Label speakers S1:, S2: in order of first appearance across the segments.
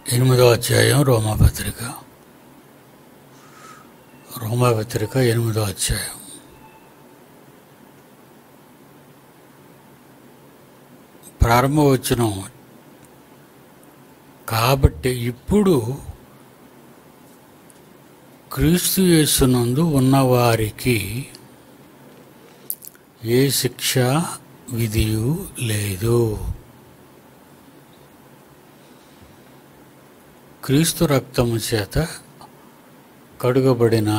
S1: ఎనిమిదో అధ్యాయం రోమాపత్రిక రోమాపత్రిక ఎనిమిదో అధ్యాయం ప్రారంభ వచనం కాబట్టి ఇప్పుడు క్రీస్తు యేసునందు ఉన్నవారికి ఏ శిక్ష విధియు లేదు క్రీస్తు రక్తము చేత కడుగబడిన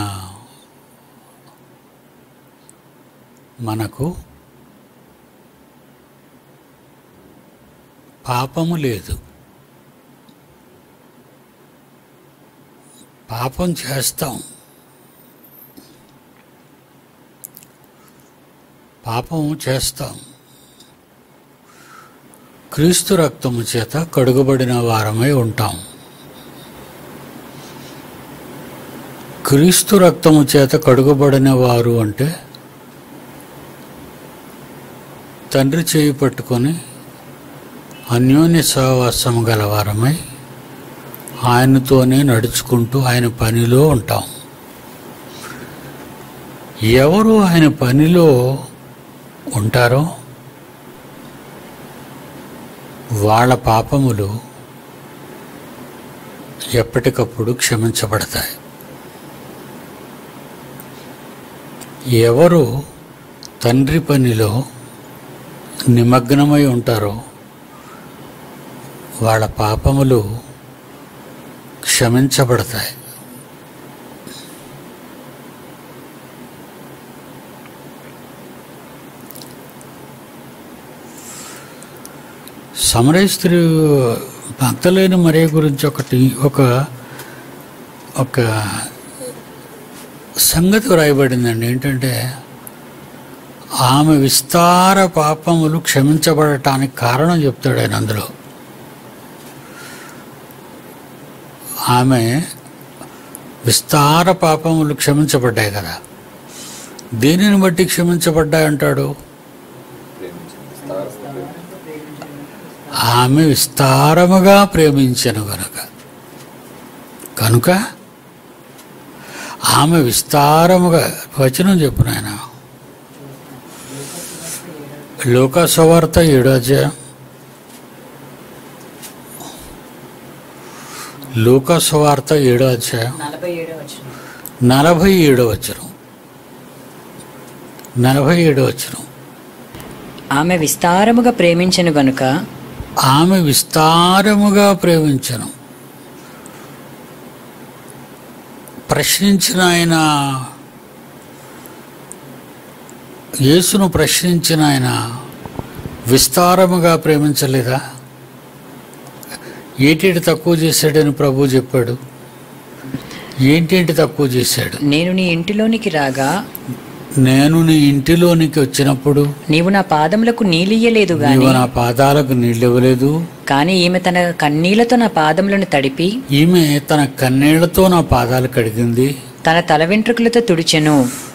S1: మనకు పాపము లేదు పాపం చేస్తాం పాపం చేస్తాం క్రీస్తు రక్తము చేత కడుగబడిన వారమై ఉంటాం క్రీస్తు రక్తము చేత కడుగబడిన వారు అంటే తండ్రి చేయి పట్టుకొని అన్యోన్య సహవాసం గలవారమై ఆయనతోనే నడుచుకుంటూ ఆయన పనిలో ఉంటాం ఎవరు ఆయన పనిలో ఉంటారో వాళ్ళ పాపములు ఎప్పటికప్పుడు క్షమించబడతాయి ఎవరు తండ్రి పనిలో నిమగ్నమై ఉంటారో వాళ్ళ పాపములు క్షమించబడతాయి సమరయ స్త్రీ భక్తలేని మరే గురించి ఒకటి ఒక ఒక సంగతి వ్రాయబడిందండి ఏంటంటే ఆమె విస్తార పాపములు క్షమించబడటానికి కారణం చెప్తాడు ఆయన అందులో ఆమె విస్తార పాపములు క్షమించబడ్డాయి కదా దేనిని బట్టి క్షమించబడ్డాయి అంటాడు ఆమె విస్తారముగా ప్రేమించను గనుక కనుక ఆమె విస్తారముగా వచనం చెప్పు నాయన లోకసవార్త ఏడో అధ్యాయం లోకసవార్త ఏడో అధ్యాయం
S2: నలభై ఏడో వచ్చిన
S1: నలభై ఏడో వచనం నలభై ఏడో వచనం
S2: ఆమె విస్తారముగా ప్రేమించెను గనుక
S1: ఆమె విస్తారముగా ప్రేమించను ప్రశ్నించిన ఆయన యేసును ప్రశ్నించిన ఆయన విస్తారముగా ప్రేమించలేదా ఏటేటి తక్కువ చేశాడని ప్రభు చెప్పాడు ఏంటేంటి తక్కువ చేశాడు
S2: నేను నీ ఇంటిలోనికి రాగా
S1: నేను నీ ఇంటిలోనికి వచ్చినప్పుడు
S2: నీవు నా పాదములకు నీలియ్యలేదు
S1: నీవు
S2: గాని
S1: నా పాదాలకు నీళ్ళు ఇవ్వలేదు
S2: కానీ ఈమె తన కన్నీళ్లతో నా పాదములను తడిపి
S1: ఈమె తన కన్నీళ్లతో నా పాదాలు కడిగింది
S2: తన తల వెంట్రుకలతో తుడిచెను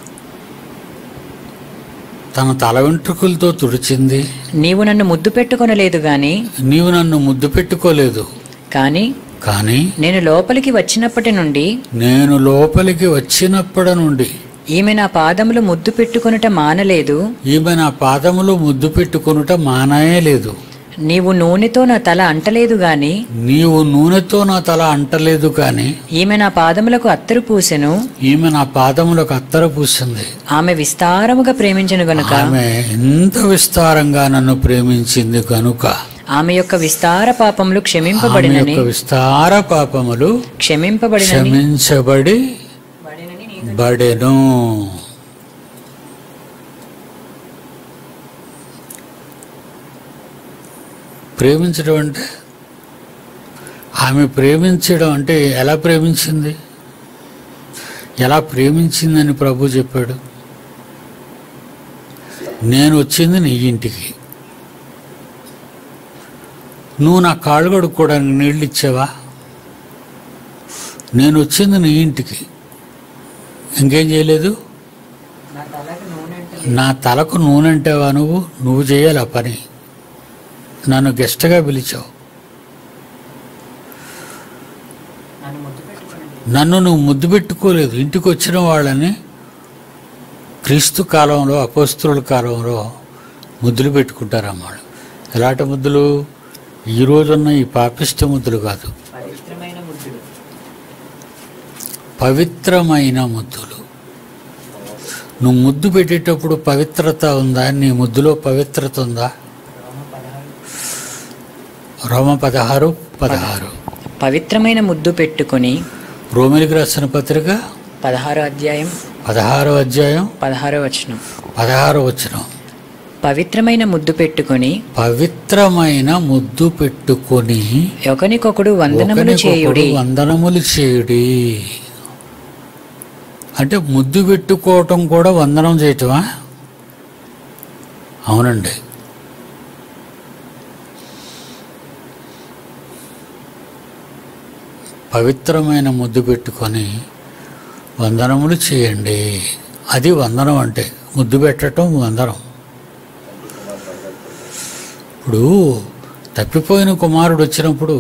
S1: తన తల వెంట్రుకలతో తుడిచింది
S2: నీవు నన్ను ముద్దు పెట్టుకొనలేదు గాని
S1: నీవు నన్ను ముద్దు పెట్టుకోలేదు
S2: కానీ
S1: కానీ
S2: నేను లోపలికి వచ్చినప్పటి నుండి
S1: నేను లోపలికి వచ్చినప్పటి నుండి
S2: ఈమె నా పాదములు ముద్దు పెట్టుకొనుట మానలేదు
S1: ఈమె నా పాదములు ముద్దు పెట్టుకొనుట మానాయే లేదు
S2: నీవు నూనెతో నా తల అంటలేదు గాని
S1: నీవు నూనెతో నా తల అంటలేదు కానీ
S2: ఈమె నా పాదములకు అత్తరు పూసెను
S1: ఈమె నా పాదములకు అత్తర పూసింది
S2: ఆమె విస్తారముగా ప్రేమించను గనుక
S1: ఆమె ఎంత విస్తారంగా నన్ను ప్రేమించింది కనుక
S2: ఆమె యొక్క విస్తార పాపములు
S1: ఆమె
S2: క్షమింపబడినని
S1: యొక్క విస్తార పాపములు
S2: క్షమింపబడినని
S1: క్షమించబడి బడెను ప్రేమించడం అంటే ఆమె ప్రేమించడం అంటే ఎలా ప్రేమించింది ఎలా ప్రేమించిందని ప్రభు చెప్పాడు నేను వచ్చింది నీ ఇంటికి నువ్వు నా కాళ్ళు కడుక్కోవడానికి నీళ్ళు ఇచ్చావా నేను వచ్చింది నీ ఇంటికి ఇంకేం చేయలేదు నా తలకు నూనె అంటావా నువ్వు నువ్వు చేయాలి ఆ పని నన్ను గెస్ట్గా పిలిచావు నన్ను నువ్వు ముద్దు పెట్టుకోలేదు ఇంటికి వచ్చిన వాళ్ళని క్రీస్తు కాలంలో అపోస్తుల కాలంలో ముద్దులు పెట్టుకుంటారమ్మ ఎలాంటి ముద్దులు ఈ రోజున్న ఈ పాపిష్ట ముద్దులు కాదు పవిత్రమైన ముద్దులు నువ్వు ముద్దు పెట్టేటప్పుడు పవిత్రత ఉందా నీ ముద్దులో పవిత్రత ఉందా రోమ పదహారు పదహారు
S2: పవిత్రమైన ముద్దు పెట్టుకొని
S1: రోమిలికి రాసిన పత్రిక
S2: పదహారో అధ్యాయం
S1: పదహారో అధ్యాయం
S2: పదహారో వచనం
S1: పదహారో వచనం
S2: పవిత్రమైన ముద్దు పెట్టుకొని
S1: పవిత్రమైన ముద్దు పెట్టుకొని
S2: ఒకనికొకడు వందనములు
S1: ఒకనికొకడు
S2: చేయుడి
S1: వందనములు చేయుడి అంటే ముద్దు పెట్టుకోవటం కూడా వందనం చేయటమా అవునండి పవిత్రమైన ముద్దు పెట్టుకొని వందనములు చేయండి అది వందనం అంటే ముద్దు పెట్టడం వందనం ఇప్పుడు తప్పిపోయిన కుమారుడు వచ్చినప్పుడు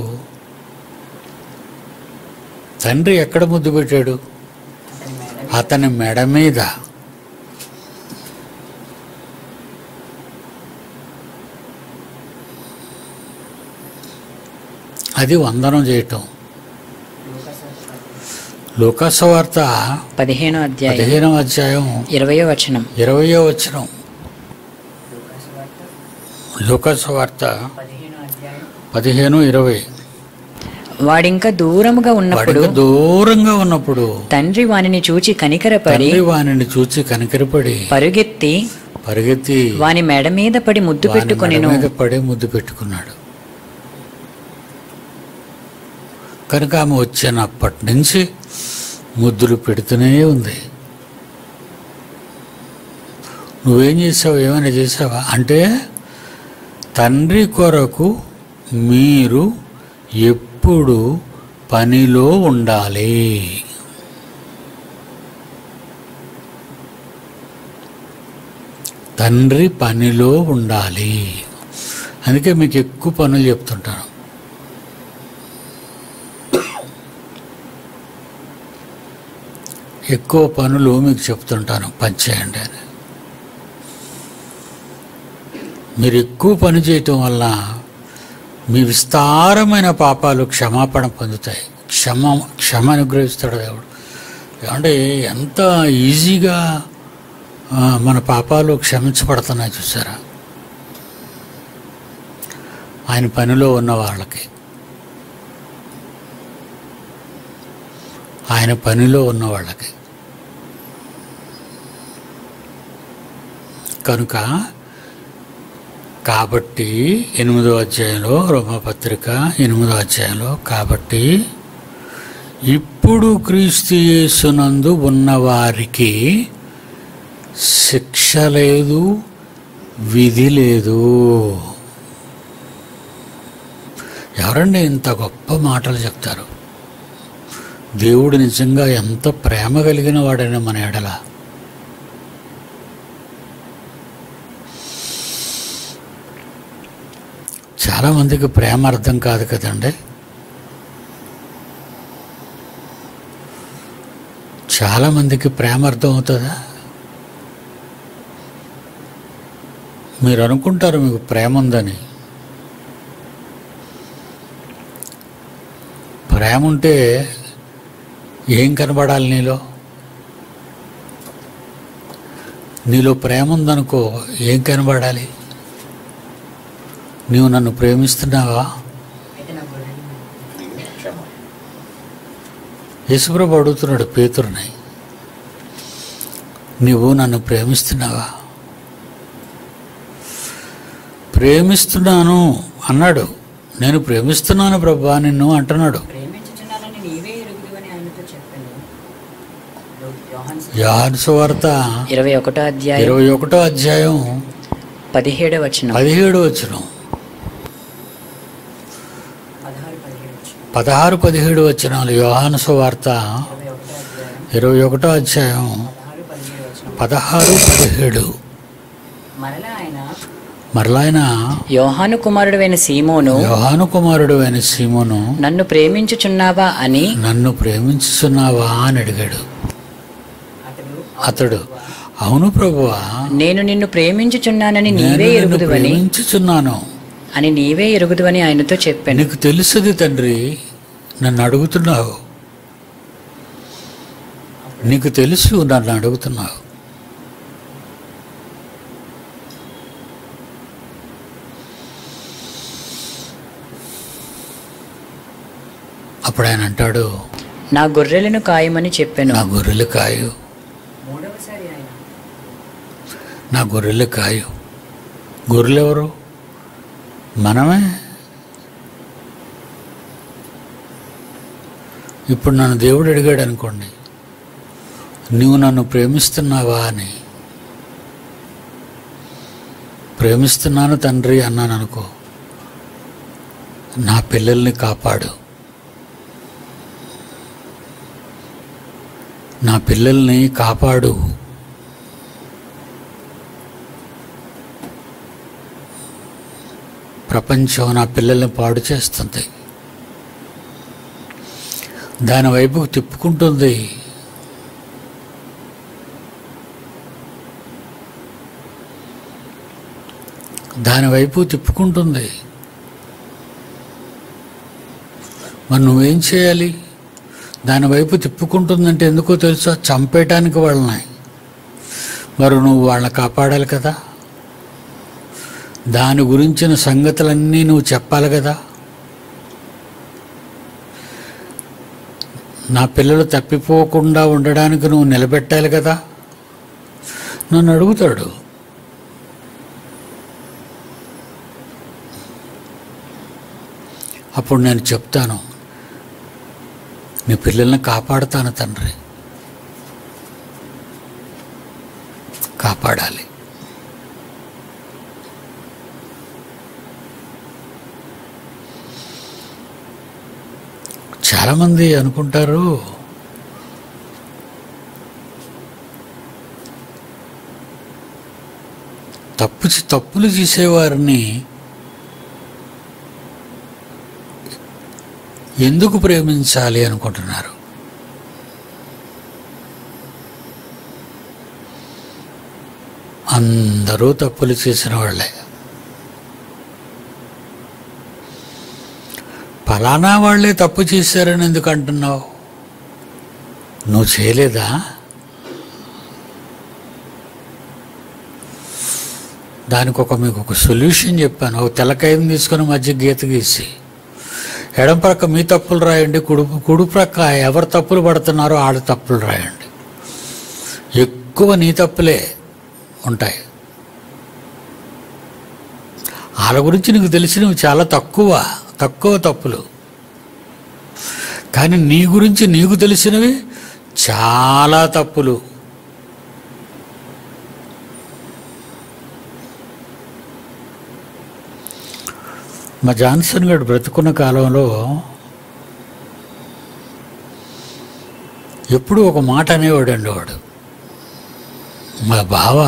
S1: తండ్రి ఎక్కడ ముద్దు పెట్టాడు అతని మెడ మీద అది వందనం చేయటం లోకసవార్త
S2: పదిహేనో అధ్యాయం
S1: పదిహేనవ అధ్యాయం
S2: ఇరవయో వచనం
S1: ఇరవయో వచనం లోకసవార్త పదిహేను ఇరవై
S2: వాడింకా దూరముగా ఉన్నప్పుడు
S1: వాడికి దూరంగా ఉన్నప్పుడు
S2: తండ్రి వానిని చూచి కనికరపడి
S1: తండ్రి వానిని చూచి కనికరపడి
S2: పరుగెత్తి
S1: పరిగెత్తి
S2: వాని మెడ మీద పడి ముద్దు
S1: వాని
S2: పెట్టుకొనెను
S1: మెడ మీద పడి ముద్దు పెట్టుకున్నాడు కనుక ఆమె వచ్చినప్పటి నుంచి ముద్దులు పెడుతూనే ఉంది నువ్వేం చేసావు ఏమైనా చేసావా అంటే తండ్రి కొరకు మీరు ఎప్పుడు పనిలో ఉండాలి తండ్రి పనిలో ఉండాలి అందుకే మీకు ఎక్కువ పనులు చెప్తుంటాను ఎక్కువ పనులు మీకు చెప్తుంటాను పని చేయండి అని మీరు ఎక్కువ పని చేయటం వల్ల మీ విస్తారమైన పాపాలు క్షమాపణ పొందుతాయి క్షమ క్షమ అనుగ్రహిస్తాడు దేవుడు అంటే ఎంత ఈజీగా ఆ, మన పాపాలు క్షమించబడుతున్నాయి చూసారా ఆయన పనిలో ఉన్న వాళ్ళకి ఆయన పనిలో ఉన్న వాళ్ళకి కనుక కాబట్టి ఎనిమిదో అధ్యాయంలో రోమపత్రిక ఎనిమిదో అధ్యాయంలో కాబట్టి ఇప్పుడు క్రీస్తు యేసునందు ఉన్నవారికి శిక్ష లేదు విధి లేదు ఎవరండి ఇంత గొప్ప మాటలు చెప్తారు దేవుడు నిజంగా ఎంత ప్రేమ కలిగిన వాడైనా మన ఎడల చాలామందికి ప్రేమ అర్థం కాదు కదండి చాలామందికి ప్రేమ అర్థం అవుతుందా మీరు అనుకుంటారు మీకు ప్రేమ ఉందని ప్రేమ ఉంటే ఏం కనబడాలి నీలో నీలో ప్రేమ ఉందనుకో ఏం కనబడాలి నీవు నన్ను ప్రేమిస్తున్నావా యేసుప్రభు అడుగుతున్నాడు పేతురుని నువ్వు నన్ను ప్రేమిస్తున్నావా ప్రేమిస్తున్నాను అన్నాడు నేను ప్రేమిస్తున్నాను ప్రభా నిన్ను అంటున్నాడు
S2: ప్రేమించుచున్నానని నీవే ఎరుగుదువని ఆయనతో చెప్పాను
S1: యోహాను సువార్త
S2: ఇరవై ఒకటో అధ్యాయం
S1: ఇరవై ఒకటో అధ్యాయం
S2: పదిహేడవ వచనం
S1: పదిహేడు వచనం పదహారు పదిహేడు వచనాలు యోహాను సువార్త ఇరవై ఒకటో అధ్యాయం పదహారు పదిహేడు
S2: మరలా ఆయన
S1: మరలా ఆయన
S2: యోహాను కుమారుడైన సీమోను
S1: యోహాను కుమారుడు అయిన సీమోను
S2: నన్ను ప్రేమించుచున్నావా అని
S1: నన్ను ప్రేమించుచున్నావా అని అడిగాడు అతడు అవును ప్రభువా
S2: నేను నిన్ను ప్రేమించుచున్నానని
S1: నేను
S2: నీవే
S1: నిన్ను
S2: ఎరుగుదువని
S1: ప్రేమించుచున్నాను
S2: అని నీవే ఎరుగుదువని ఆయనతో చెప్పాను
S1: నీకు తెలుసుది తండ్రి నన్ను అడుగుతున్నావు నీకు తెలుసు నన్ను అడుగుతున్నావు అప్పుడు ఆయన అంటాడు
S2: నా గొర్రెలను కాయమని చెప్పాను
S1: నా గొర్రెలు కాయు నా గొర్రెలు కాయు గొర్రెలు ఎవరు మనమే ఇప్పుడు నన్ను దేవుడు అడిగాడు అనుకోండి నువ్వు నన్ను ప్రేమిస్తున్నావా అని ప్రేమిస్తున్నాను తండ్రి అన్నాను అనుకో నా పిల్లల్ని కాపాడు నా పిల్లల్ని కాపాడు ప్రపంచం నా పిల్లల్ని పాడు చేస్తుంది దాని వైపుకు తిప్పుకుంటుంది దాని వైపు తిప్పుకుంటుంది మరి నువ్వేం చేయాలి దాని వైపు తిప్పుకుంటుందంటే ఎందుకో తెలుసా చంపేయటానికి వాళ్ళని మరి నువ్వు వాళ్ళని కాపాడాలి కదా దాని గురించిన సంగతులన్నీ నువ్వు చెప్పాలి కదా నా పిల్లలు తప్పిపోకుండా ఉండడానికి నువ్వు నిలబెట్టాలి కదా నన్ను అడుగుతాడు అప్పుడు నేను చెప్తాను నీ పిల్లల్ని కాపాడుతాను తండ్రి కాపాడాలి చాలామంది అనుకుంటారు తప్పు చే- తప్పులు చేసేవారిని ఎందుకు ప్రేమించాలి అనుకుంటున్నారు అందరూ తప్పులు చేసిన వాళ్ళే ఫలానా వాళ్ళే తప్పు చేశారని ఎందుకు అంటున్నావు నువ్వు చేయలేదా దానికి ఒక మీకు ఒక సొల్యూషన్ చెప్పాను ఒక తెల్లకాయని తీసుకొని మధ్య గీత గీసి ఎడం ప్రక్క మీ తప్పులు రాయండి కుడి కుడి ప్రక్క ఎవరు తప్పులు పడుతున్నారో ఆడ తప్పులు రాయండి ఎక్కువ నీ తప్పులే ఉంటాయి వాళ్ళ గురించి నీకు తెలిసినవి చాలా తక్కువ తక్కువ తప్పులు కానీ నీ గురించి నీకు తెలిసినవి చాలా తప్పులు మా జాన్సన్ గారు బ్రతుకున్న కాలంలో ఎప్పుడు ఒక మాట అనేవాడు అండి వాడు మా బావ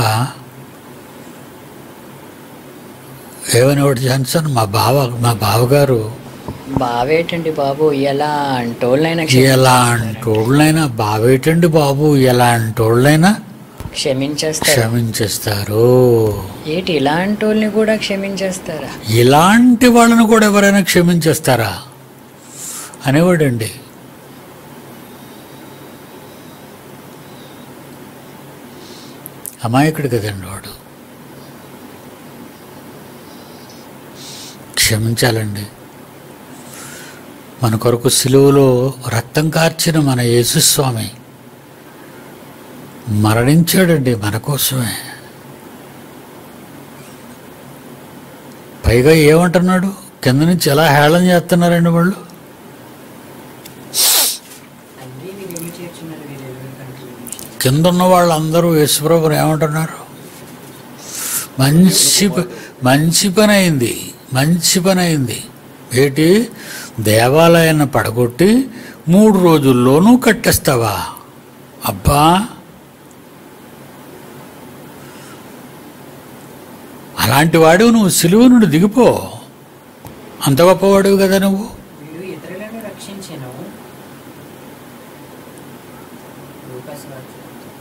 S1: ఏమనేవాడు జాన్సన్ మా బావ మా బావగారు
S2: బావేటండి బాబు ఎలా అంటోళ్ళైనా
S1: ఎలాంటోళ్ళైనా బావేటండి బాబు ఎలాంటోళ్ళైనా
S2: క్షమించేస్తారు
S1: క్షమించేస్తారు
S2: ఏటి ఇలాంటోళ్ళని కూడా క్షమించేస్తారా
S1: ఇలాంటి వాళ్ళను కూడా ఎవరైనా క్షమించేస్తారా అనేవాడండి అమాయకుడు కదండి వాడు క్షమించాలండి మన కొరకు సిలువలో రక్తం కార్చిన మన యేసుస్వామి మరణించాడండి మన కోసమే పైగా ఏమంటున్నాడు కింద నుంచి ఎలా హేళన చేస్తున్నారండి వాళ్ళు కింద ఉన్న వాళ్ళందరూ యేసుప్రభుని ఏమంటున్నారు మంచి ప- మంచి పని అయింది మంచి పని అయింది ఏంటి దేవాలయాన్ని పడగొట్టి మూడు రోజుల్లోనూ కట్టేస్తావా అబ్బా అలాంటి వాడు నువ్వు సిలువ నుండి దిగిపో అంత గొప్పవాడు కదా నువ్వు
S2: వీడు ఇతరులను రక్షించెను లూకాసు వార్త.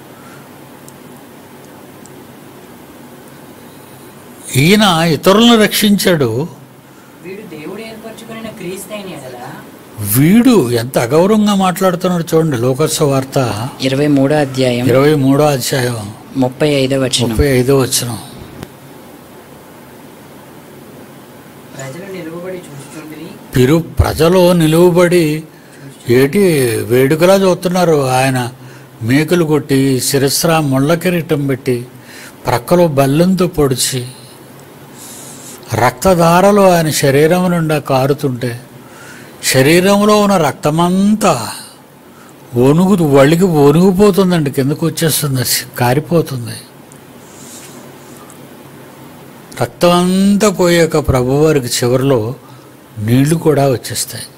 S1: ఈయన ఇతరులను రక్షించాడు
S2: వీడు దేవుడు ఏర్పరచుకున్న క్రీస్తైన ఎడల
S1: వీడు ఎంత అగౌరవంగా మాట్లాడుతున్నాడు చూడండి లోకస్వ వార్త
S2: ఇరవై మూడో అధ్యాయం
S1: ఇరవై మూడో అధ్యాయం
S2: ముప్పై ఐదో వచనం
S1: ముప్పై ఐదో వచ్చిన
S2: ప్రజలు నిలువబడి చూస్తుండ్రి
S1: పిరు ప్రజలు నిలువబడి ఏటి వేడుకలా చూస్తున్నారు ఆయన మేకులు కొట్టి శిరస్ర ముళ్ళ కిరీటం పెట్టి ప్రక్కలో బల్లెంతో పొడిచి రక్తధారలు ఆయన శరీరం నిండా కారుతుంటే శరీరంలో ఉన్న రక్తమంతా వణుగు వణికి వణుగుపోతుందండి కిందకు వచ్చేస్తుంది కారిపోతుంది రక్తం అంతా పోయాక ప్రభువారికి చివరిలో నీళ్లు కూడా వచ్చేస్తాయి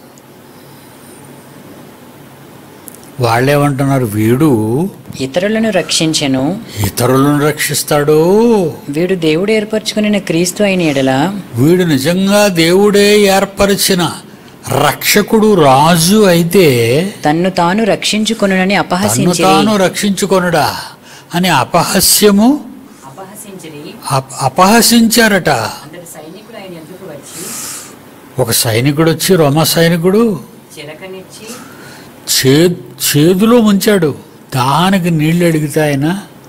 S1: వాళ్ళేమంటున్నారు వీడు
S2: ఇతరులను రక్షించెను
S1: ఇతరులను రక్షిస్తాడు
S2: వీడు దేవుడు ఏర్పరచుకున్న క్రీస్తు అయిన ఎడల
S1: వీడు నిజంగా దేవుడే ఏర్పరిచిన రక్షకుడు రాజు అయితే
S2: తన్ను తాను రక్షించుకొనునని
S1: తన్ను
S2: అపహసించిరి
S1: తాను రక్షించుకొనుడా అని అపహాస్యము
S2: అపహసించిరి
S1: అప- అపహసించారట
S2: అంతటి సైనికుడు ఆయన ఎందుకు వచ్చి
S1: ఒక సైనికుడు వచ్చి రోమ సైనికుడు
S2: చిలకనిచ్చి
S1: చే చేదులో ముంచాడు దానికి నీళ్ళు అడిగితే ఆయన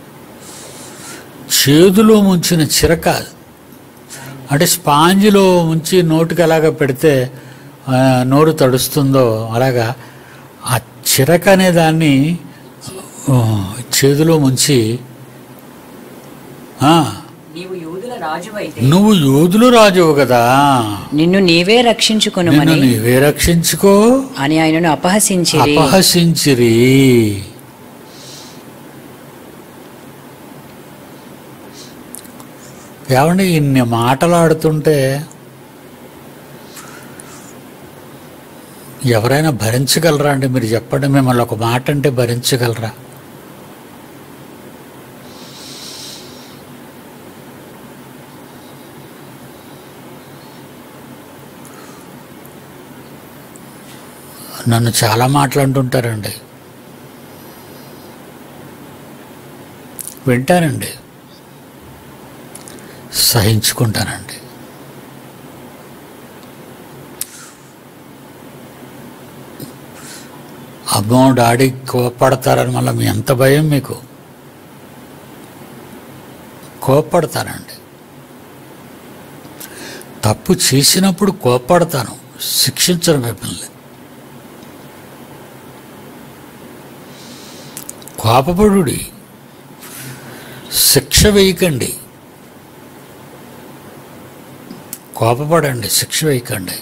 S1: చేదులో ముంచిన చిరక అంటే స్పాంజిలో ముంచి నోటికి అలాగ పెడితే ఆ, నోరు తడుస్తుందో అలాగా ఆ చిరక అనే దాన్ని ఆ, చేదులో ముంచి ఆ,
S2: నీవు యూదుల రాజువైతే
S1: నువ్వు యోధులు రాజువు కదా
S2: నిన్ను నీవే
S1: నిన్ను
S2: రక్షించుకొనుమని
S1: నీవే రక్షించుకో
S2: అని ఆయనను అపహసించిరి
S1: అపహసించిరి ఏమండి ఇన్ని మాటలాడుతుంటే ఎవరైనా భరించగలరా అండి మీరు చెప్పండి మిమ్మల్ని ఒక మాట అంటే భరించగలరా నన్ను చాలా మాట్లాడుతుంటారండి వింటానండి సహించుకుంటానండి అమ్మో డాడీ కోప్పడతారని మళ్ళీ మీ ఎంత భయం మీకు కోప్పడతానండి తప్పు చేసినప్పుడు కోప్పడతాను శిక్షించను మిమ్మల్ని కోపపడుడి శిక్ష వేయకండి కోపపడండి శిక్ష వేయకండి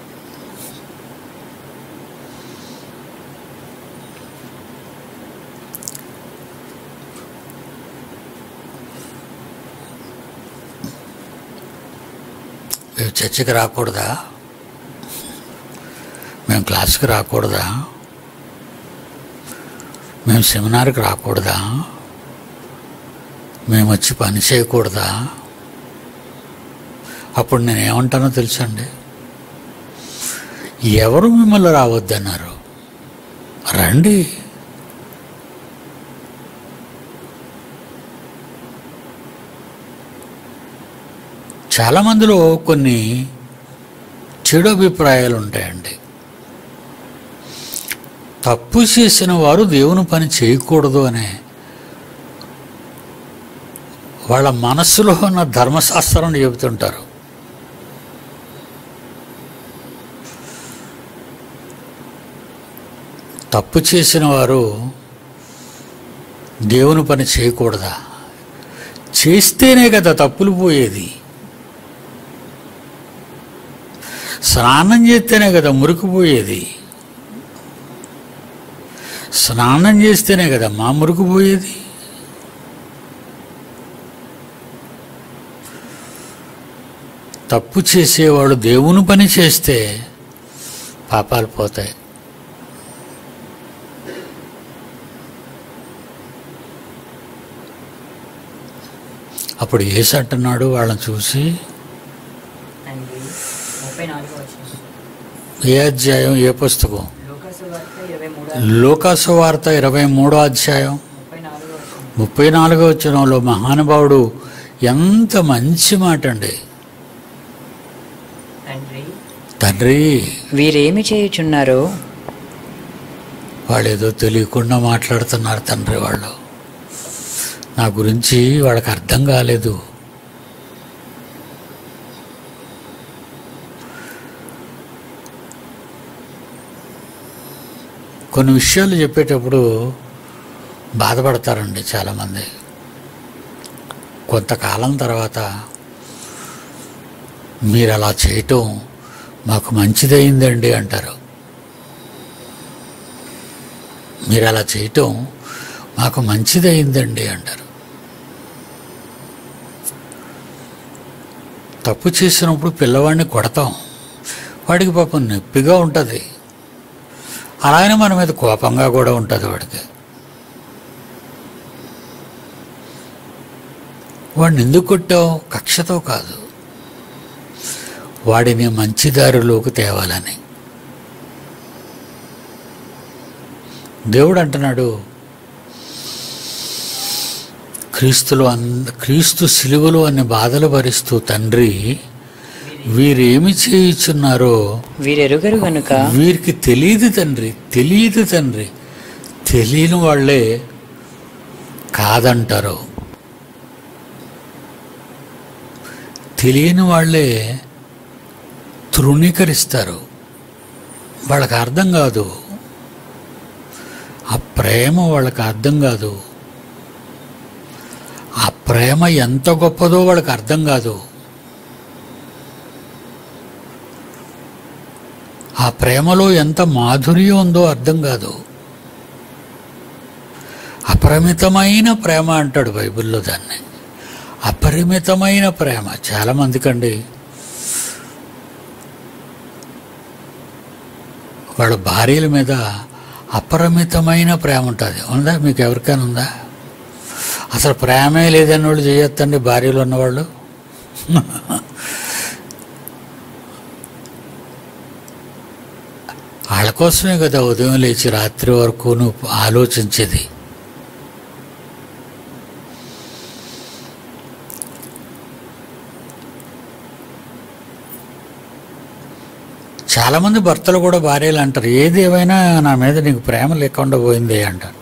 S1: మేము చర్చికి రాకూడదా మేము క్లాస్కి రాకూడదా మేము సెమినార్కి రాకూడదా మేము వచ్చి పని చేయకూడదా అప్పుడు నేను ఏమంటానో తెలుసండి ఎవరు మిమ్మల్ని రావద్దన్నారు రండి చాలామందిలో కొన్ని చెడు అభిప్రాయాలు ఉంటాయండి తప్పు చేసిన వారు దేవుని పని చేయకూడదు అనే వాళ్ళ మనస్సులో ఉన్న ధర్మశాస్త్రం చెబుతుంటారు తప్పు చేసిన వారు దేవుని పని చేయకూడదా చేస్తేనే కదా తప్పులు పోయేది స్నానం చేస్తేనే కదా మురికి పోయేది స్నానం చేస్తేనే కదా మా మురికి పోయేది తప్పు చేసేవాడు దేవుని పని చేస్తే పాపాలు పోతాయి అప్పుడు ఏసు అంటున్నాడు వాళ్ళని చూసి
S2: తండ్రి ముప్పై నాలుగో వచ్చిన
S1: ఏ అధ్యాయం ఏ పుస్తకం
S2: లోకాసు వార్త ఇరవై మూడు
S1: లోకాసు వార్త ఇరవై మూడో అధ్యాయం
S2: ముప్పై నాలుగో వచ్చిన
S1: ముప్పై నాలుగో వచనంలో మహానుభావుడు ఎంత మంచి మాట అండి
S2: తండ్రి
S1: తండ్రి
S2: వీరేమి చేయుచున్నారో
S1: వాళ్ళు ఏదో తెలియకుండా మాట్లాడుతున్నారు తండ్రి వాళ్ళు నా గురించి వాళ్ళకి అర్థం కాలేదు కొన్ని విషయాలు చెప్పేటప్పుడు బాధపడతారండి చాలామంది కొంతకాలం తర్వాత మీరు అలా చేయటం మాకు మంచిదయిందండి అంటారు మీరు అలా చేయటం మాకు మంచిదయిందండి అంటారు తప్పు చేసినప్పుడు పిల్లవాడిని కొడతాం వాడికి పాపం నొప్పిగా ఉంటుంది అలాగే మన మీద కోపంగా కూడా ఉంటుంది వాడికి వాడిని ఎందుకు కొట్టావు కక్షతో కాదు వాడిని మంచి దారిలోకి తేవాలని దేవుడు అంటున్నాడు క్రీస్తులో అంద క్రీస్తు సిలువలో అన్ని బాధలు భరిస్తూ తండ్రి వీరేమి చేయుచున్నారో
S2: వీరెరుగరు గనుక
S1: వీరికి తెలియదు తండ్రి తెలియదు తండ్రి తెలియని వాళ్ళే కాదంటారు తెలియని వాళ్ళే తృణీకరిస్తారు వాళ్ళకి అర్థం కాదు ఆ ప్రేమ వాళ్ళకి అర్థం కాదు ఆ ప్రేమ ఎంత గొప్పదో వాళ్ళకి అర్థం కాదు ఆ ప్రేమలో ఎంత మాధుర్యం ఉందో అర్థం కాదు అపరిమితమైన ప్రేమ అంటాడు బైబిల్లో దాన్ని అపరిమితమైన ప్రేమ చాలా మందికండి వాళ్ళ భార్యల మీద అపరిమితమైన ప్రేమ ఉంటుంది ఉందా మీకు ఎవరికైనా ఉందా అసలు ప్రేమే లేదని వాళ్ళు చేయొద్దండి భార్యలు ఉన్నవాళ్ళు వాళ్ళ కోసమే కదా ఉదయం లేచి రాత్రి వరకు నువ్వు ఆలోచించేది చాలామంది భర్తలు కూడా భార్యలు అంటారు ఏది ఏమైనా నా మీద నీకు ప్రేమ లేకుండా పోయింది అంటారు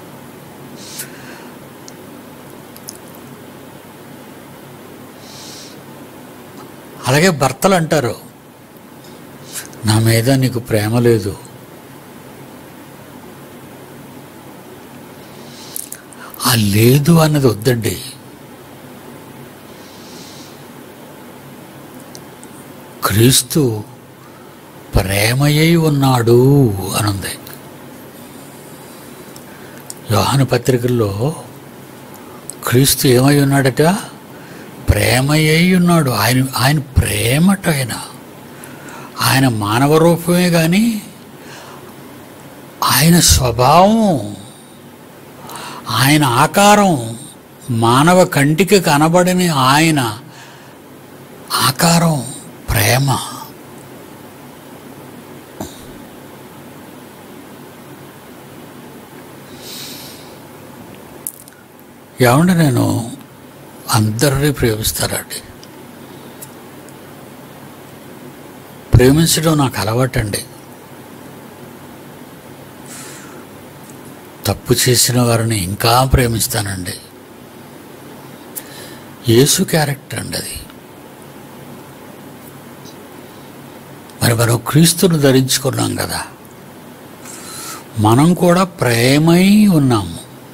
S1: అలాగే భర్తలు అంటారు నా మీద నీకు ప్రేమ లేదు ఆ లేదు అన్నది వద్దండి క్రీస్తు ప్రేమయ్యి ఉన్నాడు అనుంది యోహాను పత్రికల్లో క్రీస్తు ఏమై ఉన్నాడట ప్రేమయ్యి ఉన్నాడు ఆయన ఆయన ప్రేమట ఆయన ఆయన మానవ రూపమే కానీ ఆయన స్వభావం ఆయన ఆకారం మానవ కంటికి కనబడని ఆయన ఆకారం ప్రేమ ఏమంటే నేను అందరినీ ప్రేమిస్తానండి ప్రేమించడం నాకు అలవాటండి తప్పు చేసిన వారిని ఇంకా ప్రేమిస్తానండి యేసు క్యారెక్టర్ అండి అది మరి మనం క్రీస్తును ధరించుకున్నాం కదా మనం కూడా ప్రేమై ఉన్నాము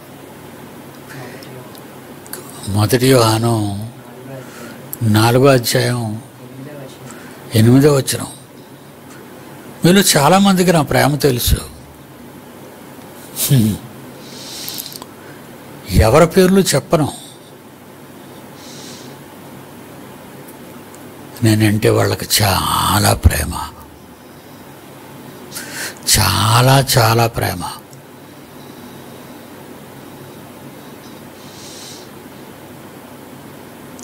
S1: మొదటి యోహాను నాలుగో అధ్యాయం ఎనిమిదో వచ్చిన మీలో చాలామందికి నా ప్రేమ తెలుసు హ్మ్. ఎవరి పేర్లు చెప్పను నేనంటే వాళ్ళకి చాలా ప్రేమ చాలా చాలా ప్రేమ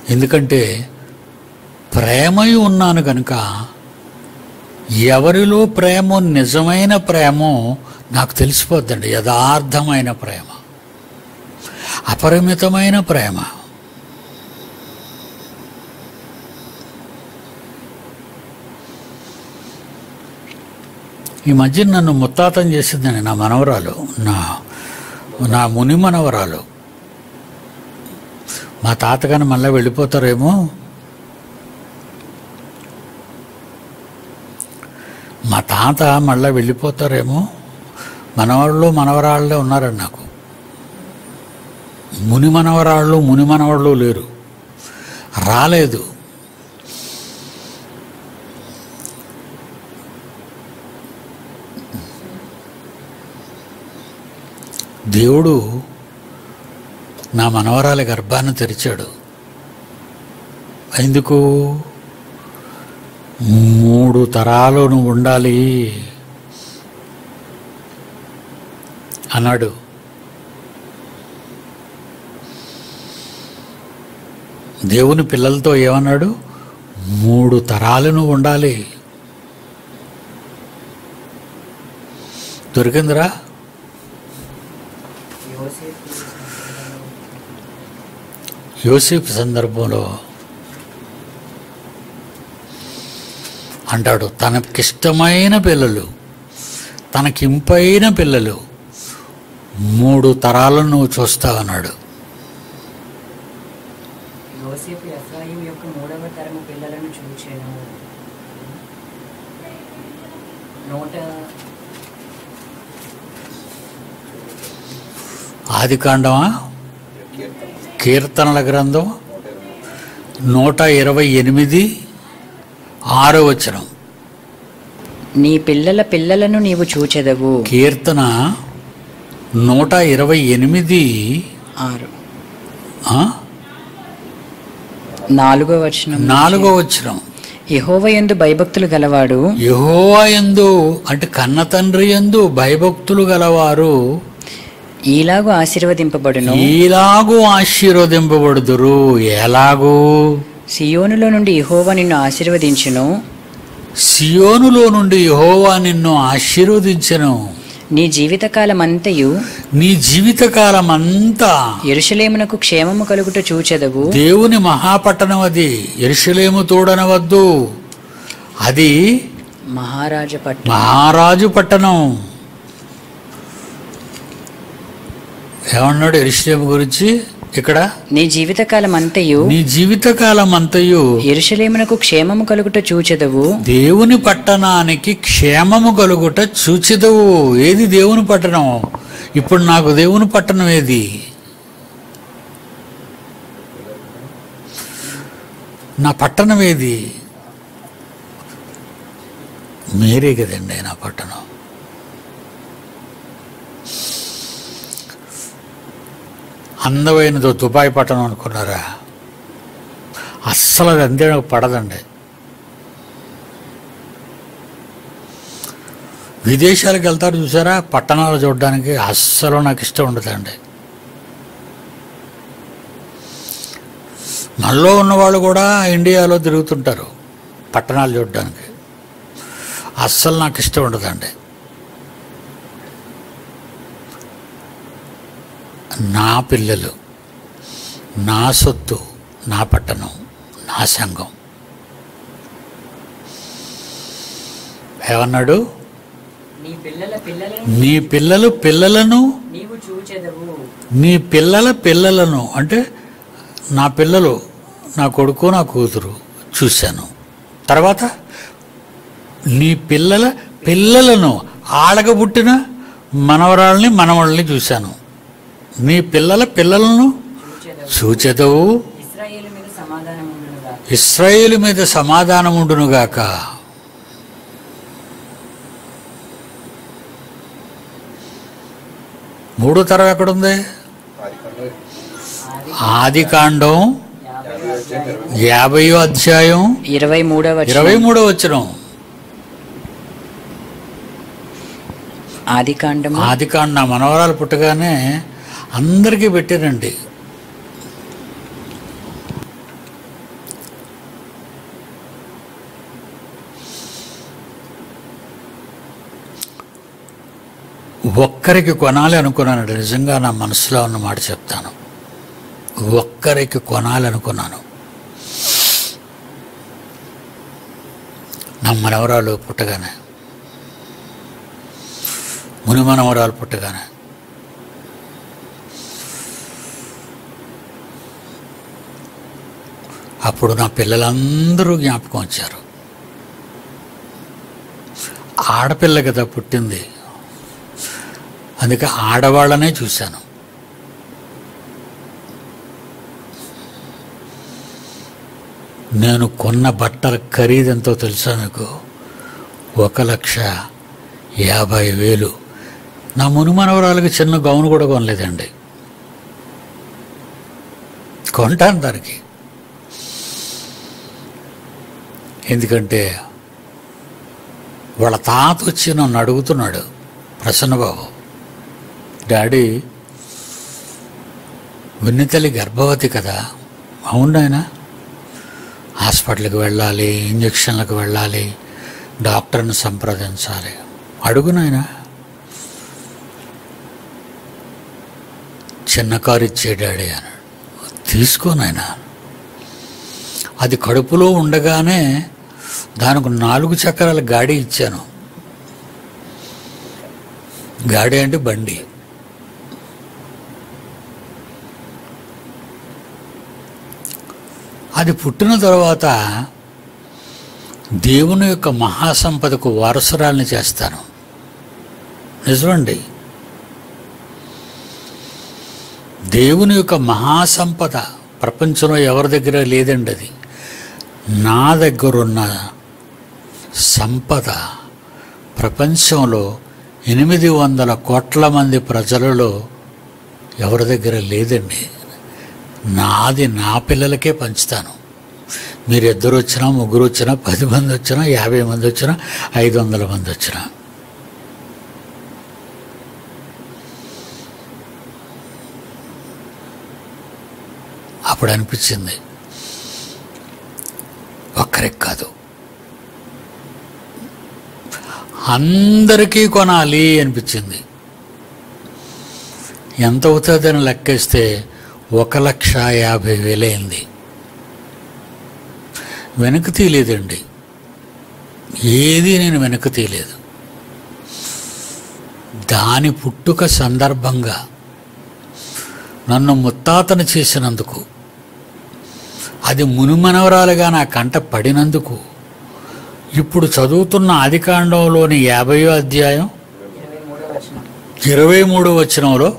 S1: ఎందుకంటే ప్రేమై ఉన్నాను కనుక ఎవరిలో ప్రేమో నిజమైన ప్రేమో నాకు తెలిసిపోద్దండి యథార్థమైన ప్రేమ అపరిమితమైన ప్రేమ ఈ మధ్య నన్ను ముత్తాతం చేసిందండి నా మనవరాలు నా నా ముని మనవరాలు మా తాతగాని మళ్ళీ వెళ్ళిపోతారేమో మా తాత మళ్ళీ వెళ్ళిపోతారేమో మనవాళ్ళు మనవరాళ్ళే ఉన్నారండి నాకు ముని మనవరాళ్ళు ముని మనవాళ్ళు లేరు రాలేదు దేవుడు నా మనవరాలి గర్భాన్ని తెరిచాడు ఎందుకు మూడు తరాలు నువ్వు ఉండాలి అన్నాడు దేవుని పిల్లలతో ఏమన్నాడు మూడు తరాలు నువ్వు ఉండాలి దొరికిందిరా యోసేపు సందర్భంలో అంటాడు తనకిష్టమైన పిల్లలు తనకింపైన పిల్లలు మూడు తరాలను నువ్వు చూస్తావన్నాడు
S2: యోసేపు ఎఫ్రాయిం యొక్క మూడవ తరము పిల్లలను చూచాను నూట
S1: ఆదికాండమా కీర్తనల గ్రంథం నూట ఇరవై ఎనిమిది ఆరో వచనం
S2: నీ పిల్లల పిల్లలను నీవు చూచెదవు
S1: కీర్తన నూట ఇరవై ఎనిమిది
S2: ఆరు
S1: ఆ?
S2: నాలుగో వచనం
S1: నాలుగో వచనం
S2: యహోవ యందు భయభక్తులు గలవాడు
S1: యెహోవా యందు అంటే కన్న తండ్రి యందు భయభక్తులు గలవారు
S2: ఈలాగు ఆశీర్వదింపబడును
S1: ఈలాగు ఆశీర్వదింపబడుదురు ఎలాగూ
S2: సియోనులో నుండి యహోవ నిన్ను ఆశీర్వదించును
S1: సియోనులో నుండి యెహోవా నిన్ను ఆశీర్వదించెను
S2: నీ జీవితకాలమంతయు
S1: నీ జీవితకాలం అంతా
S2: ఎరుషలేమునకు క్షేమము కలుగుట చూచెదవు
S1: దేవుని మహాపట్టణం అది ఎరుషలేము తోడనవద్దు అది
S2: మహారాజ పట్టు
S1: మహారాజు పట్టణం ఏమన్నాడు ఎరుషలేము గురించి ఇక్కడ
S2: నీ జీవితకాలం అంతయు
S1: నీ జీవితకాలం అంతయు
S2: ఎరుషలేమునకు క్షేమము కలుగుట చూచెదవు
S1: దేవుని పట్టణానికి క్షేమము కలుగుట చూచిదవు ఏది దేవుని పట్టణం ఇప్పుడు నాకు దేవుని పట్టణం ఏది నా పట్టణం ఏది మీరే కదండి నా పట్టణం అందమైనదో దుబాయ్ పట్టణం అనుకున్నారా అస్సలు అది అంతే నాకు పడదండి విదేశాలకు వెళ్తారు చూసారా పట్టణాలు చూడడానికి అస్సలు నాకు ఇష్టం ఉండదండి మనలో ఉన్నవాళ్ళు కూడా ఇండియాలో తిరుగుతుంటారు పట్టణాలు చూడడానికి అస్సలు నాకు ఇష్టం ఉండదండి నా పిల్లలు నా సొత్తు నా పట్టణం నా సంఘం ఏమన్నాడు
S2: నీ పిల్లల పిల్లలను
S1: నీ పిల్లలు పిల్లలను
S2: నీవు చూచెదవు
S1: నీ పిల్లల పిల్లలను అంటే నా పిల్లలు నా కొడుకు నా కూతురు చూశాను తర్వాత నీ పిల్లల పిల్లలను ఆడగబుట్టిన మనవరాళ్ళని మనవళ్ళని చూశాను నీ పిల్లల పిల్లలను
S2: చూచెదవు
S1: చూచెదవు
S2: ఇస్రాయేలు మీద సమాధానం ఉండునుగా
S1: ఇస్రాయేలు మీద సమాధానం ఉండునుగాక మూడో తరం ఎక్కడుంది ఆది కాండం యాభయో అధ్యాయం
S2: ఇరవై మూడవ
S1: ఇరవై మూడో వచ్చిన
S2: ఆది కాండము
S1: ఆది కాండ నా మనవరాలు పుట్టగానే అందరికీ పెట్టారండి ఒక్కరికి కొనాలి అనుకున్నాను నిజంగా నా మనసులో ఉన్న మాట చెప్తాను ఒక్కరికి కొనాలి అనుకున్నాను నా మనవరాలు పుట్టగానే ముని మనవరాలు పుట్టగానే అప్పుడు నా పిల్లలందరూ జ్ఞాపకం వచ్చారు ఆడపిల్ల కదా పుట్టింది అందుకే ఆడవాళ్ళనే చూశాను నేను కొన్న బట్టల ఖరీదు ఎంతో తెలుసా మీకు ఒక లక్ష యాభై వేలు నా మునుమనవరాలకి చిన్న గౌను కూడా కొనలేదండి కొంటాను దానికి ఎందుకంటే వాళ్ళ తాత వచ్చి నన్ను అడుగుతున్నాడు ప్రసన్నబాబు డాడీ విన్నితల్లి గర్భవతి కదా అవును నాయనా హాస్పిటల్కి వెళ్ళాలి ఇంజక్షన్లకు వెళ్ళాలి డాక్టర్ని సంప్రదించాలి అడుగు నాయనా చిన్న కారు ఇచ్చే డాడీ అన్నాడు తీసుకో నాయనా అది కడుపులో ఉండగానే దానికి నాలుగు చక్రాల గాడి ఇచ్చాను గాడి అంటే బండి అది పుట్టిన తర్వాత దేవుని యొక్క మహాసంపదకు వారసురాల్ని చేస్తాను నిజమండి దేవుని యొక్క మహాసంపద ప్రపంచంలో ఎవరి దగ్గర లేదండి అది నా దగ్గరున్న సంపద ప్రపంచంలో ఎనిమిది వందల కోట్ల మంది ప్రజలలో ఎవరి దగ్గర లేదండి నాది నా పిల్లలకే పంచుతాను మీరు ఇద్దరు వచ్చినా ముగ్గురు వచ్చినా పది మంది వచ్చినా యాభై మంది వచ్చినా ఐదు వందల మంది వచ్చినా అప్పుడు అనిపించింది ఒక్కరికి కాదు అందరికీ కొనాలి అనిపించింది ఎంత అవుతుందని లెక్కేస్తే ఒక లక్ష యాభై వేలైంది వెనక్కి తీయలేదండి ఏది నేను వెనక్కి తీయలేదు దాని పుట్టుక సందర్భంగా నన్ను ముత్తాతను చేసినందుకు అది మునిమనవరాలుగా నా కంట పడినందుకు ఇప్పుడు చదువుతున్న ఆదికాండంలోని యాభయో అధ్యాయం ఇరవై మూడో వచనంలో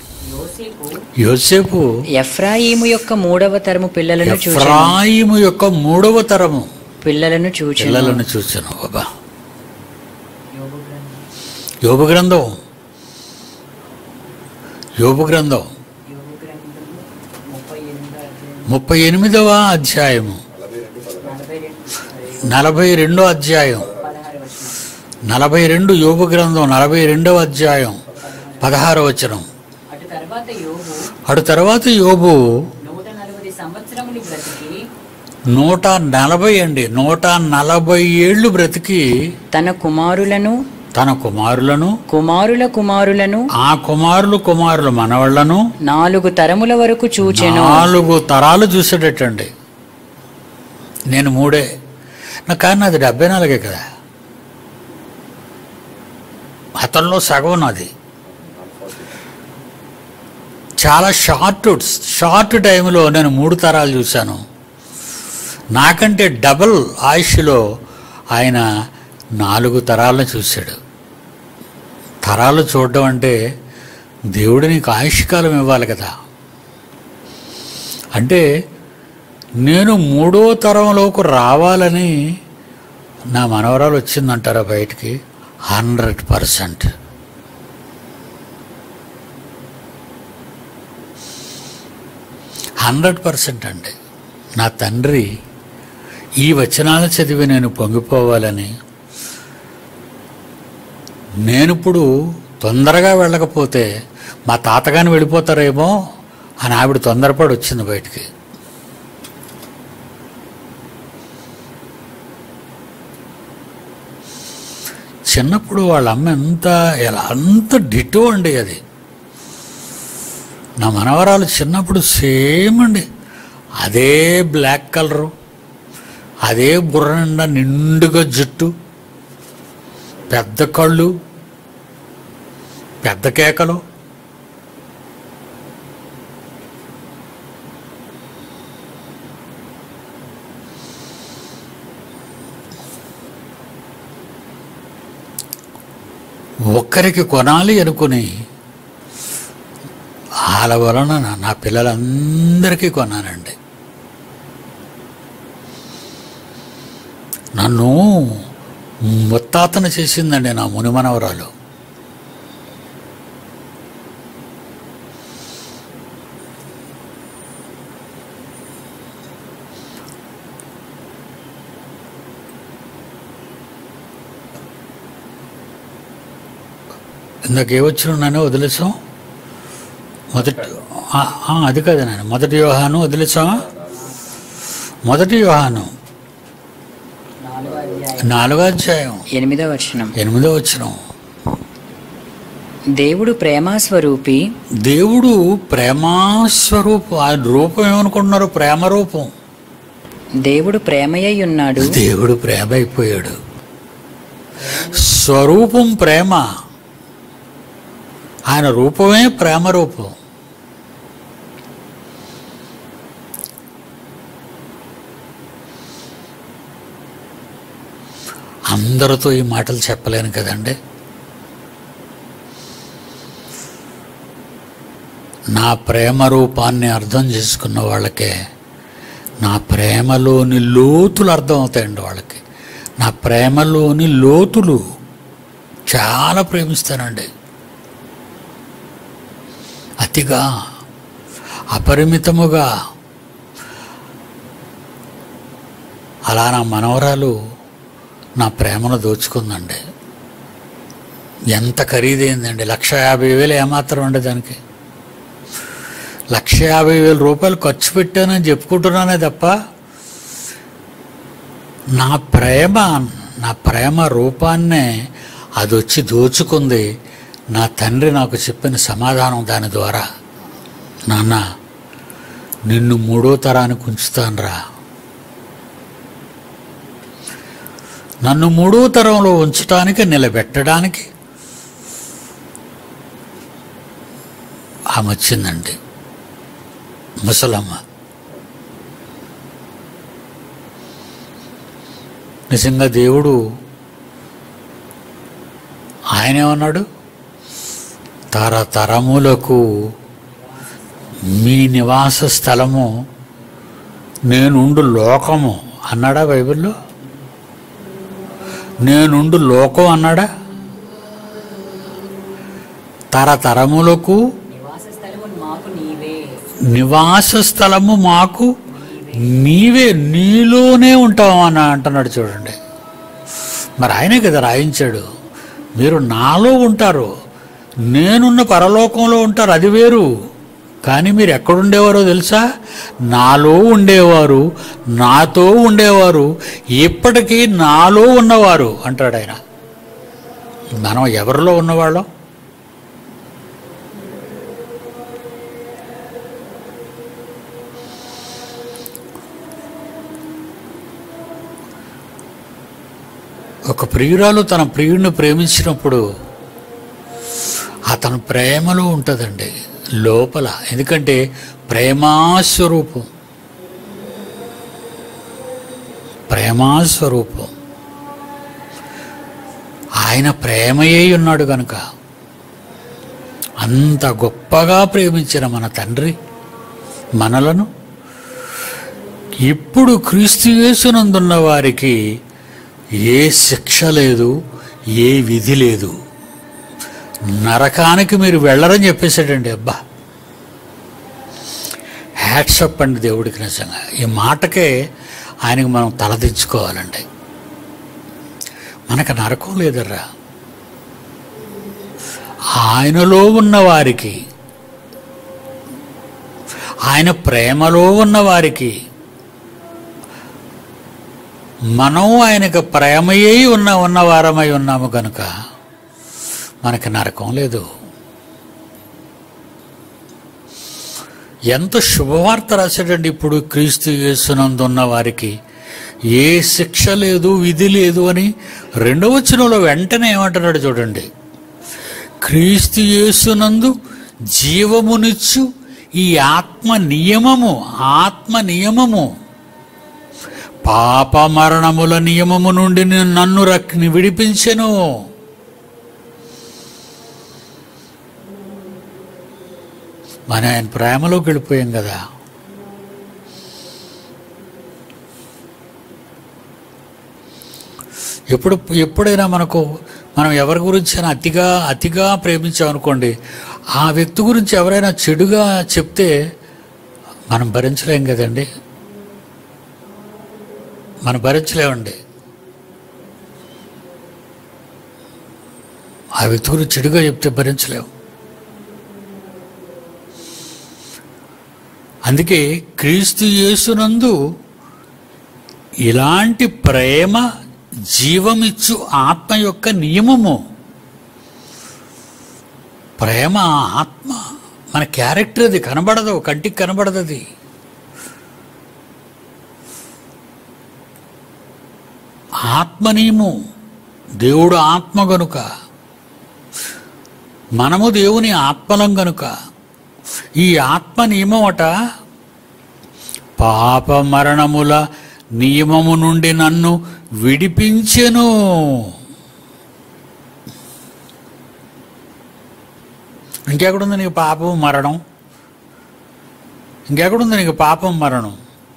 S1: యోసేపు
S2: ఎఫ్రాయిము యొక్క మూడవ తరము పిల్లలను చూచెను
S1: ఎఫ్రాయిము యొక్క మూడవ తరము
S2: పిల్లలను చూచెను
S1: పిల్లలను చూచాను బాబా యోబు గ్రంథం యోబు గ్రంథం ముప్పై ఎనిమిదవ అధ్యాయము నలభై రెండో అధ్యాయం నలభై రెండు యోబు గ్రంథం నలభై రెండవ అధ్యాయం పదహార వచనం
S2: అటు తర్వాత యోగు
S1: అటు తర్వాత యోబు
S2: నూట నలభై సంవత్సరములు బ్రతికి
S1: నూట నలభై అండి నూట నలభై ఏళ్ళు బ్రతికి
S2: తన కుమారులను
S1: తన కుమారులను
S2: కుమారుల కుమారులను
S1: ఆ కుమారులు కుమారులు మనవాళ్లను
S2: నాలుగు తరముల వరకు చూచెను
S1: నాలుగు తరాలు చూసేటట్టండి నేను మూడే నా కానీ నాది డెబ్బై నాలుగే కదా అతనిలో సగం నాది చాలా షార్ట్ షార్ట్ టైంలో నేను మూడు తరాలు చూశాను నాకంటే డబల్ ఆయుష్లో ఆయన నాలుగు తరాలను చూశాడు తరాలు చూడడం అంటే దేవుడు నీకు ఆయుష్కాలం ఇవ్వాలి కదా అంటే నేను మూడో తరంలోకి రావాలని నా మనవరాలు వచ్చిందంటారా బయటికి హండ్రెడ్ పర్సెంట్ హండ్రెడ్ పర్సెంట్ అండి నా తండ్రి ఈ వచనాలు చదివి నేను పొంగిపోవాలని నేనిప్పుడు తొందరగా వెళ్ళకపోతే మా తాతగాని వెళ్ళిపోతారేమో అని ఆవిడ తొందరపడి వచ్చింది బయటికి చిన్నప్పుడు వాళ్ళ అమ్మ ఎంత ఎలా అంత డిటో అండి అది నా మనవరాలు చిన్నప్పుడు సేమ్ అండి అదే బ్లాక్ కలరు అదే బుర్ర నిండా నిండుగా జుట్టు పెద్ద కళ్ళు పెద్ద కేకలు ఒక్కరికి కొనాలి అనుకుని వాళ్ళ వలన నా- నా పిల్లలందరికీ కొన్నానండి నన్ను ముత్తాతన చేసిందండి నా మునిమనవరాలు ఇందాక ఏవచ్చిన నన్ను వదిలేసాం మొదటి ఆ, ఆ, అది కాదు నాన్న మొదటి వ్యూహాను వదిలేసామా మొదటి వ్యూహాను నాలుగో అధ్యాయం
S2: ఎనిమిదో వచనం
S1: ఎనిమిదో వచ్చినాం
S2: దేవుడు ప్రేమాస్వరూపి
S1: దేవుడు ప్రేమాస్వరూపం ఆ రూపం ఏమనుకుంటున్నారు ప్రేమ రూపం
S2: దేవుడు ప్రేమయ్య ఉన్నాడు
S1: దేవుడు ప్రేమ అయిపోయాడు స్వరూపం ప్రేమ ఆయన రూపమే ప్రేమ రూపం అందరితో ఈ మాటలు చెప్పలేను కదండి నా ప్రేమ రూపాన్ని అర్థం చేసుకున్న వాళ్ళకే నా ప్రేమలోని లోతులు అర్థమవుతాయండి వాళ్ళకి నా ప్రేమలోని లోతులు చాలా ప్రేమిస్తానండి అతిగా అపరిమితముగా అలా నా మనవరాలు నా ప్రేమను దోచుకుందండి ఎంత ఖరీదైందండి లక్ష యాభై వేలు ఏమాత్రం అండి దానికి లక్ష యాభై వేల రూపాయలు ఖర్చు పెట్టానని చెప్పుకుంటున్నానే తప్ప నా ప్రేమ నా ప్రేమ రూపాన్నే అది వచ్చి దోచుకుంది నా తండ్రి నాకు చెప్పిన సమాధానం దాని ద్వారా నాన్న నిన్ను మూడో తరానికి ఉంచుతానురా నన్ను మూడో తరంలో ఉంచడానికి నిలబెట్టడానికి ఆమె వచ్చిందండి ముసలమ్మ నిజంగా దేవుడు ఆయన ఏమన్నాడు తరతరములకు మీ నివాస స్థలము నేనుండు లోకము అన్నాడా బైబిల్లో నేనుండు లోకం అన్నాడా తరతరములకు నివాస స్థలము మాకు నీవే నీలోనే ఉంటావు అని అంటున్నాడు చూడండి మరి ఆయనే కదా రాయించాడు మీరు నాలో ఉంటారు నేనున్న పరలోకంలో ఉంటారు అది వేరు కానీ మీరు ఎక్కడుండేవారో తెలుసా నాలో ఉండేవారు నాతో ఉండేవారు ఇప్పటికీ నాలో ఉన్నవారు అంటాడు ఆయన మనం ఎవరిలో ఉన్నవాళ్ళం ఒక ప్రియురాలు తన ప్రియుడిని ప్రేమించినప్పుడు అతను ప్రేమలో ఉంటుందండి లోపల ఎందుకంటే ప్రేమాస్వరూపం ప్రేమాస్వరూపం ఆయన ప్రేమయే ఉన్నాడు కనుక అంత గొప్పగా ప్రేమించిన మన తండ్రి మనలను ఇప్పుడు క్రీస్తు యేసునందున్న వారికి ఏ శిక్ష లేదు ఏ విధి లేదు నరకానికి మీరు వెళ్ళరని చెప్పేశాడండి అబ్బా హ్యాట్సప్ అండి దేవుడికి నిజంగా ఈ మాటకే ఆయనకు మనం తలదించుకోవాలండి మనకు నరకం లేదర్రా ఆయనలో ఉన్న వారికి ఆయన ప్రేమలో ఉన్న వారికి మనం ఆయనకు ప్రేమయ్యి ఉన్న ఉన్నవారమై ఉన్నాము కనుక మనకి నరకం లేదు ఎంత శుభవార్త రాశాడండి ఇప్పుడు క్రీస్తు యేసునందున్న వారికి ఏ శిక్ష లేదు విధి లేదు అని రెండవ వచనంలో వెంటనే ఏమంటున్నాడు చూడండి క్రీస్తు యేసునందు జీవమునిచ్చు ఈ ఆత్మ నియమము ఆత్మ నియమము పాప మరణముల నియమము నుండి నేను నన్ను రక్ విడిపించెను మన ఆయన ప్రేమలోకి వెళ్ళిపోయాం కదా ఎప్పుడు ఎప్పుడైనా మనకు మనం ఎవరి గురించి అయినా అతిగా అతిగా ప్రేమించామనుకోండి ఆ వ్యక్తి గురించి ఎవరైనా చెడుగా చెప్తే మనం భరించలేం కదండి మనం భరించలేమండి ఆ వ్యక్తి గురించి చెడుగా చెప్తే భరించలేము అందుకే క్రీస్తు యేసునందు ఇలాంటి ప్రేమ జీవమిచ్చు ఆత్మ యొక్క నియమము ప్రేమ ఆత్మ మన క్యారెక్టర్ అది కనబడదు కంటికి కనబడదు అది ఆత్మ నియము దేవుడు ఆత్మ గనుక మనము దేవుని ఆత్మలం గనుక ఈ ఆత్మ నియమం అట పాప మరణముల నియమము నుండి నన్ను విడిపించెను ఇంకెక్కడుంది నీకు పాపం మరణం ఇంకెక్కడుంది నీకు పాపం మరణం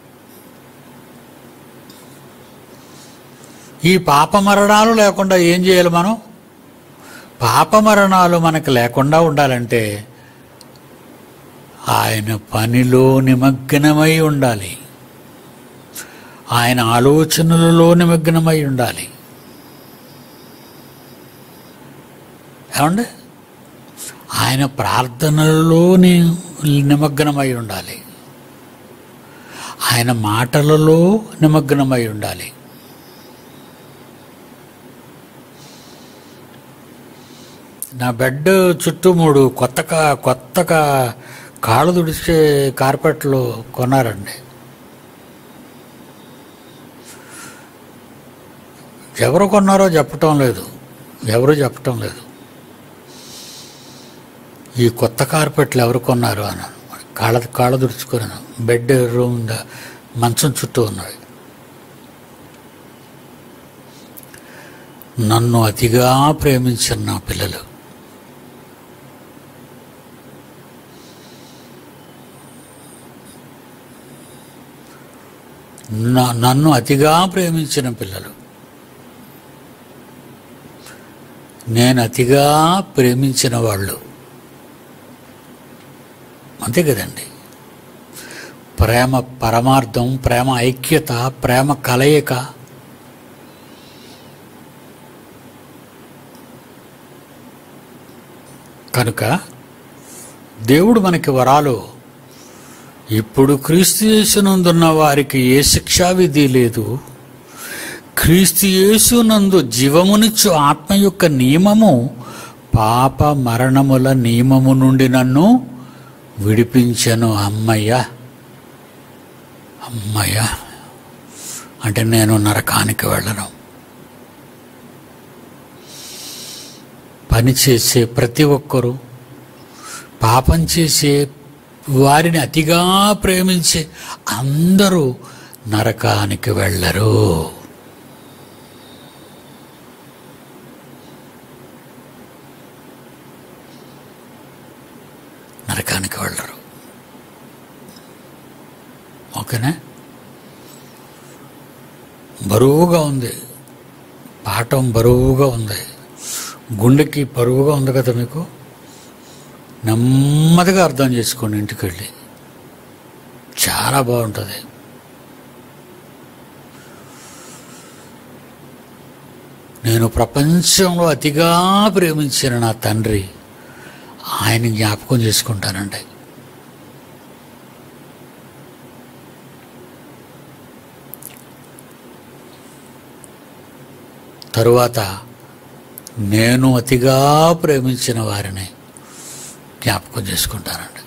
S1: ఈ పాప మరణాలు లేకుండా ఏం చేయాలి మనం పాప మరణాలు మనకు లేకుండా ఉండాలంటే ఆయన పనిలో నిమగ్నమై ఉండాలి ఆయన ఆలోచనలలో నిమగ్నమై ఉండాలి ఏమండి ఆయన ప్రార్థనలలో ని- నిమగ్నమై ఉండాలి ఆయన మాటలలో నిమగ్నమై ఉండాలి నా బెడ్ చుట్టూ మూడు కొత్త కా- కొత్త కా- కాళ్ళు తుడిచే కార్పెట్లు కొన్నారండి ఎవరు కొన్నారో చెప్పటం లేదు ఎవరు చెప్పటం లేదు ఈ కొత్త కార్పెట్లు ఎవరు కొన్నారు అని కాళ్ళ కాళ్ళ దుడుచుకున్నాను బెడ్ రూమ్ ద- మంచం చుట్టూ ఉన్నవి నన్ను అతిగా ప్రేమించిన నా పిల్లలు నా- నన్ను అతిగా ప్రేమించిన పిల్లలు నేను అతిగా ప్రేమించిన వాళ్ళు అంతే కదండి ప్రేమ పరమార్థం ప్రేమ ఐక్యత ప్రేమ కలయిక కనుక దేవుడు మనకి వరాలు ఇప్పుడు క్రీస్తు యేసునందున్న వారికి ఏ శిక్షా విధి లేదు క్రీస్తు యేసునందు జీవమునిచ్చు ఆత్మ యొక్క నియమము పాప మరణముల నియమము నుండి నన్ను విడిపించను అమ్మయ్య అమ్మయ్య అంటే నేను నరకానికి వెళ్ళను పని చేసే ప్రతి ఒక్కరూ పాపం చేసే వారిని అతిగా ప్రేమించే అందరూ నరకానికి వెళ్ళరు నరకానికి వెళ్ళరు ఓకేనా బరువుగా ఉంది పాఠం బరువుగా ఉంది గుండెకి బరువుగా ఉంది కదా మీకు నెమ్మదిగా అర్థం చేసుకోండి ఇంటికి వెళ్ళి చాలా బాగుంటుంది నేను ప్రపంచంలో అతిగా ప్రేమించిన నా తండ్రి ఆయన జ్ఞాపకం చేసుకుంటానండి తరువాత నేను అతిగా ప్రేమించిన వారిని జ్ఞాపకం చేసుకుంటానండి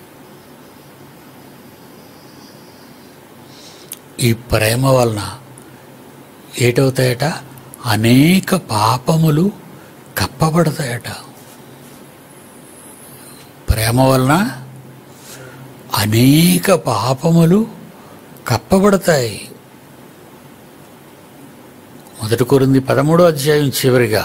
S1: ఈ ప్రేమ వలన ఏటవుతాయట అనేక పాపములు కప్పబడతాయట ప్రేమ వలన అనేక పాపములు కప్పబడతాయి మొదటి కొరింది పదమూడో అధ్యాయం చివరిగా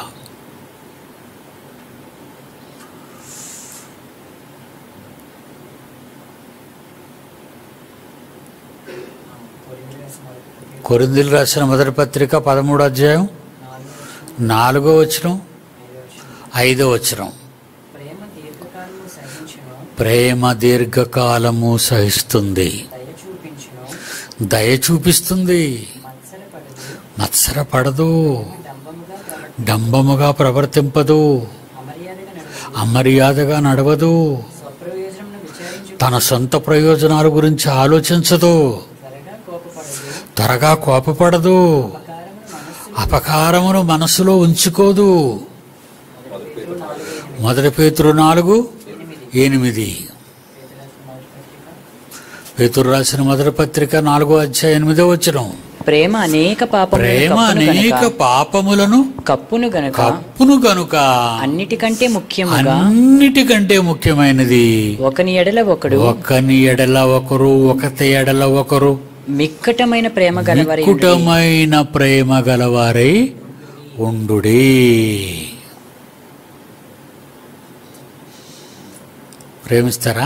S1: కొరిందులు రాసిన మొదటి పత్రిక పదమూడో అధ్యాయం నాలుగో వచనం ఐదో వచనం
S3: ప్రేమ దీర్ఘకాలము సహించును
S1: ప్రేమ దీర్ఘకాలము సహిస్తుంది
S3: దయ చూపించును
S1: దయ చూపిస్తుంది
S3: మత్సరపడదు
S1: మత్సరపడదు
S3: డంబముగా ప్రవర్తి
S1: డంబముగా ప్రవర్తింపదు
S3: అమర్యాదగా నడువు
S1: అమర్యాదగా నడవదు
S3: స్వప్రయోజనం విచారించు
S1: తన సొంత ప్రయోజనాల గురించి ఆలోచించదు
S3: త్వరగా కోపపడదు
S1: త్వరగా కోపపడదు
S3: అపకారమును మనస్సు
S1: అపకారమును మనసులో ఉంచుకోదు
S3: పేతురు నాలుగు ఎనిమిది
S1: మొదటి పేతురు నాలుగు
S3: ఎనిమిది
S1: ఎనిమిది
S3: పేతురు రాసిన మొదటి పత్రిక
S1: పేతురు రాసిన మొదటి పత్రిక నాలుగో అధ్యాయం ఎనిమిదో వచ్చిన
S2: ప్రేమ అనేక
S1: ప్రేమ
S2: పాపములను
S1: అనేక పాపములను
S2: కప్పును గనుక
S1: కప్పును గనుక
S2: అన్నిటికంటే ముఖ్యముగా
S1: అన్నిటికంటే ముఖ్యమైనది
S2: ఒకని ఎడల ఒకడు
S1: ఒకని ఎడల ఒకరు ఒకతి ఎడల ఒకరు
S2: మిక్కటమైన ప్రేమ గలవారి
S1: కుటమైన ప్రేమ గలవారై ఉండుడి ప్రేమిస్తారా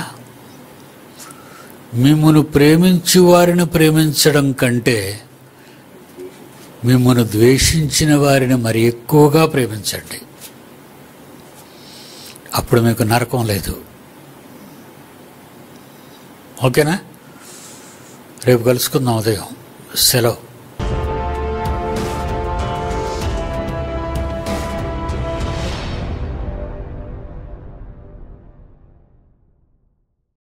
S1: మిమ్మను ప్రేమించు వారిని ప్రేమించడం కంటే మిమ్మను ద్వేషించిన వారిని మరి ఎక్కువగా ప్రేమించండి అప్పుడు మీకు నరకం లేదు ఓకేనా రేపు కలుసుకుందాం ఉదయం సెలవు